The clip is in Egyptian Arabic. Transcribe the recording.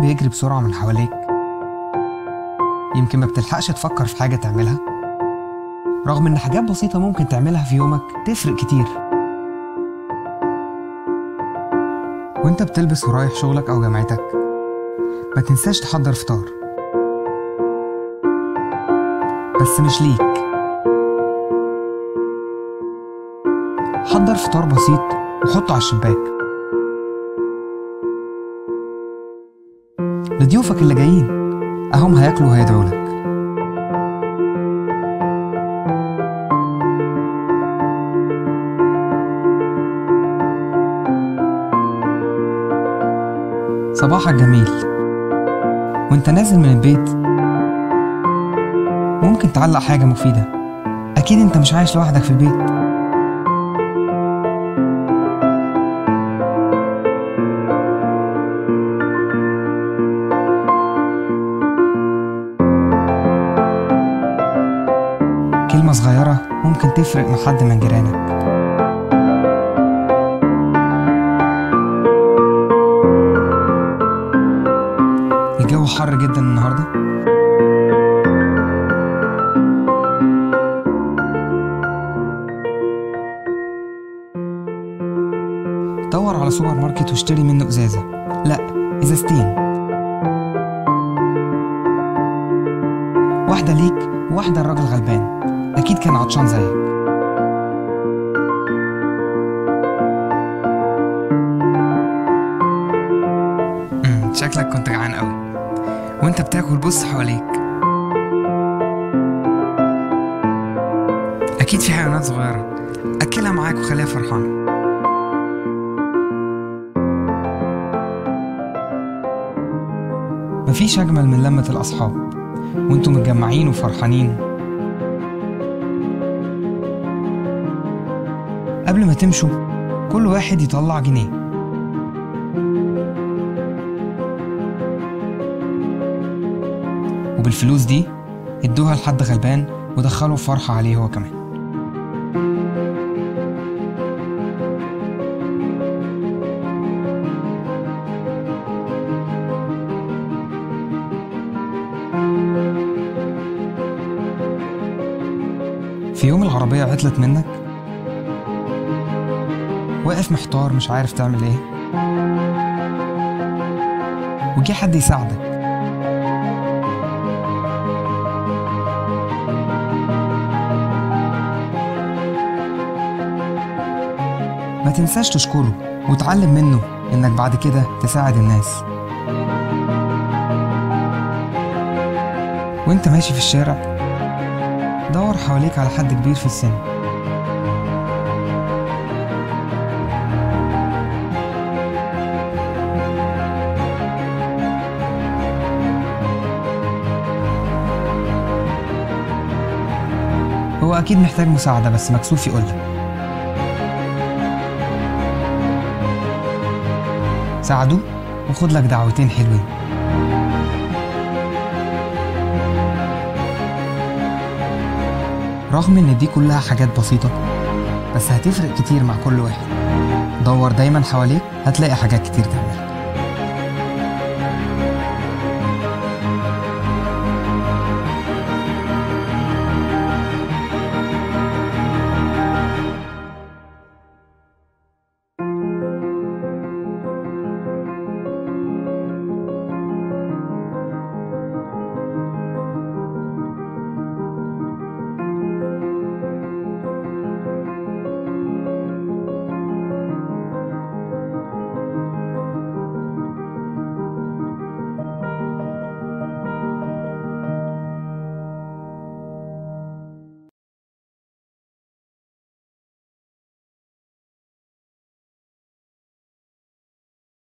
بيجري بسرعة من حواليك يمكن ما بتلحقش تفكر في حاجة تعملها رغم إن حاجات بسيطة ممكن تعملها في يومك تفرق كتير وانت بتلبس ورايح شغلك أو جامعتك ما تنساش تحضر فطار بس مش ليك حضر فطار بسيط وحطه على الشباك لضيوفك اللي جايين أهم هياكلوا وهيدعوا لك صباحك جميل وانت نازل من البيت ممكن تعلق حاجة مفيدة أكيد انت مش عايش لوحدك في البيت كلمة صغيرة ممكن تفرق مع حد من جيرانك الجو حر جدا النهاردة دور على سوبر ماركت واشتري منه ازازة لا ازازتين واحدة ليك وواحدة الراجل غلبان أكيد كان عطشان زيك أمم، شكلك كنت جعان قوي وانت بتاكل بص حواليك أكيد في حيوانات صغيرة أكلها معاك وخليها فرحانة مفيش أجمل من لمة الأصحاب وانتوا متجمعين وفرحانين قبل ما تمشوا كل واحد يطلع جنيه وبالفلوس دي ادوها لحد غلبان ودخلوا فرحة عليه هو كمان في يوم العربية عطلت منك واقف محتار مش عارف تعمل ايه وجه حد يساعدك ما تنساش تشكره وتعلم منه انك بعد كده تساعد الناس وانت ماشي في الشارع دور حواليك على حد كبير في السن هو أكيد محتاج مساعدة بس مكسوف يقولك ساعده وخد لك دعوتين حلوين رغم ان دي كلها حاجات بسيطة بس هتفرق كتير مع كل واحد دور دايما حواليك هتلاقي حاجات كتير تعملها